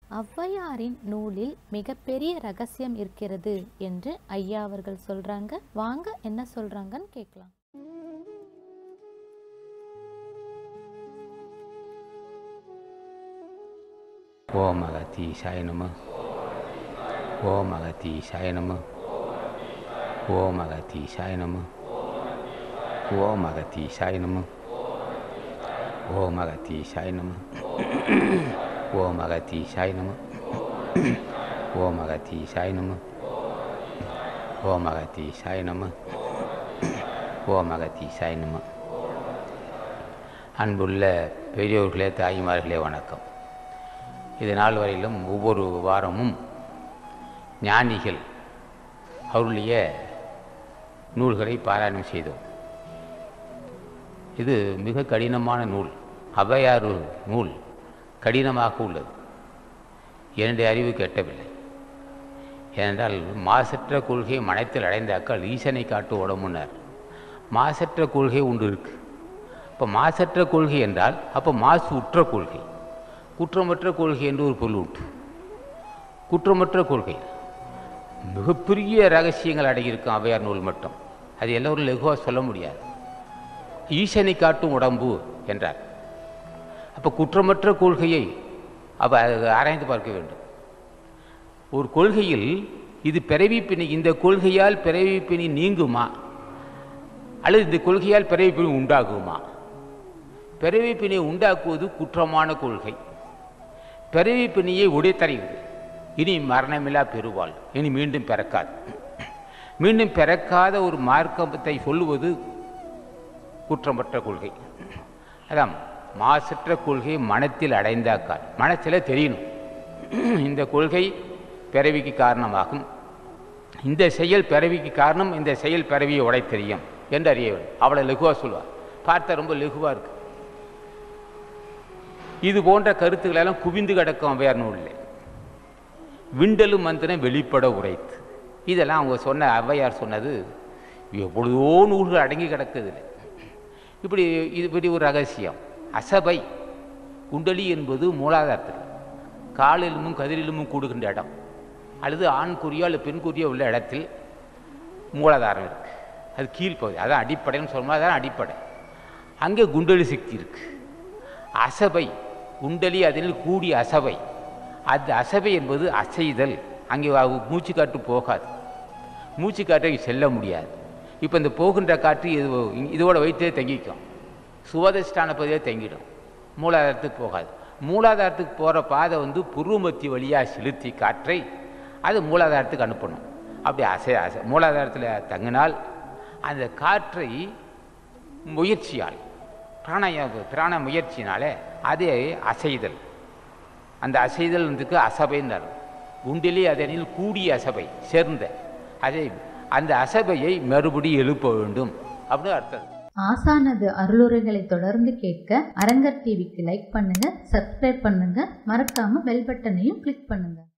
ஔவையாரின் நூலில் மிகப்பெரிய ரகசியம் இருக்கிறது என்று ஐயா அவர்கள் சொல்றாங்க வாங்க என்ன சொல்றாங்கன்னு கேட்கலாம் ஓம் அகத்தீசாய நம ஓம் அகத்தீசாய நம ஓம் அகத்தீசாய நம ஓம் அகத்தீசாய நம ஓம் அகத்தீசாய நம ஓம் அகத்தீசாய நம ஓம் அகத்தீசாய நம ஓம் அகத்தீசாய நம ஓம் அகத்தீசாய நம அன்புள்ள பெரியோர்களே தாய்மார்களே வணக்கம் இது நாள் வரையிலும் ஒவ்வொரு வாரமும் ஞானிகள் அவருடைய நூல்களை பாராயணம் செய்தோம் இது மிக கடினமான நூல் அவையாறு நூல் கடினமாக உள்ளது என்னுடைய அறிவு கெட்டவில்லை ஏனென்றால் மாசற்ற கொள்கையை மனத்தில் அடைந்தாக்கால் ஈசனை காட்டு உடம்புனார் மாசற்ற கொள்கை ஒன்று இருக்கு இப்போ மாசற்ற கொள்கை என்றால் அப்போ மாசு உற்ற கொள்கை குற்றமற்ற கொள்கை என்று ஒரு பொருள் உண்டு குற்றமற்ற கொள்கை மிகப்பெரிய ரகசியங்கள் அடங்கியிருக்கும் அவையார் நூல் மட்டும் அது எல்லோரும் லகுவாக சொல்ல முடியாது ஈசனை காட்டும் உடம்பு என்றார் அப்போ குற்றமற்ற கொள்கையை அப்போ ஆராய்ந்து பார்க்க வேண்டும் ஒரு கொள்கையில் இது பிறவி பிணி இந்த கொள்கையால் பிறவி பிணி நீங்குமா அல்லது இந்த கொள்கையால் பிறவி பிணி உண்டாகுமா பிறவி பிணியை உண்டாக்குவது குற்றமான கொள்கை பிறவி பிணியை உடைத்தறிவது இனி மரணமில்லா பெறுவாள் இனி மீண்டும் பிறக்காது மீண்டும் பிறக்காத ஒரு மார்க்கத்தை சொல்லுவது குற்றமற்ற கொள்கை அதான் மாசற்ற கொள்கை மனத்தில் அடைந்தாக்கால் மனத்தில் தெரியணும் இந்த கொள்கை பிறவிக்கு காரணமாகும் இந்த செயல் பிறவிக்கு காரணம் இந்த செயல் பிறவியை உடை தெரியும் என்று அறிய வேண்டும் அவளை லகுவாக சொல்வார் பார்த்தா ரொம்ப லகுவாக இருக்கு இது போன்ற கருத்துக்கள் எல்லாம் குவிந்து கிடக்கும் அவையார் நூலில் விண்டலும் மந்திரம் வெளிப்பட உரைத்து இதெல்லாம் அவங்க சொன்ன ஔவையார் சொன்னது எவ்வளவோ நூல்கள் அடங்கி கிடக்குது இப்படி இது இப்படி ஒரு ரகசியம் அசபை குண்டலி என்பது மூலாதாரத்தில் காலிலுமும் கதிரிலுமும் கூடுகின்ற இடம் அல்லது ஆண் குறியோ அல்லது பெண் குறியோ உள்ள இடத்தில் மூலாதாரம் இருக்குது அது கீழ்ப்பகுதி அதான் அடிப்படைன்னு சொல்லணும் அதான் அடிப்படை அங்கே குண்டலி சக்தி இருக்குது அசபை குண்டலி அதனில் கூடிய அசபை அந்த அசபை என்பது அசைதல் அங்கே மூச்சு காற்று போகாது மூச்சு காற்றை செல்ல முடியாது இப்போ இந்த போகின்ற காற்று இது இதோட வைத்தே தங்கிக்கும் சுவதஷ்டான பகுதியாக தங்கிடும் மூலாதாரத்துக்கு போகாது மூலாதாரத்துக்கு போகிற பாதை வந்து புருவமத்தி வழியாக செலுத்தி காற்றை அது மூலாதாரத்துக்கு அனுப்பணும் அப்படி அசை அசை மூலாதாரத்தில் தங்கினால் அந்த காற்றை முயற்சியால் பிராணய பிராண முயற்சினாலே அதே அசைதல் அந்த அசைதல்ன்றதுக்கு அசபைன்னார் குண்டிலே அதனில் கூடிய அசபை சேர்ந்த அதை அந்த அசபையை மறுபடி எழுப்ப வேண்டும் அப்படின்னு அர்த்தம் ஆசானது அருளுரைகளை தொடர்ந்து கேட்க அரங்கர் டிவிக்கு லைக் பண்ணுங்க சப்ஸ்கிரைப் பண்ணுங்க மறக்காம பெல் பட்டனையும் கிளிக் பண்ணுங்க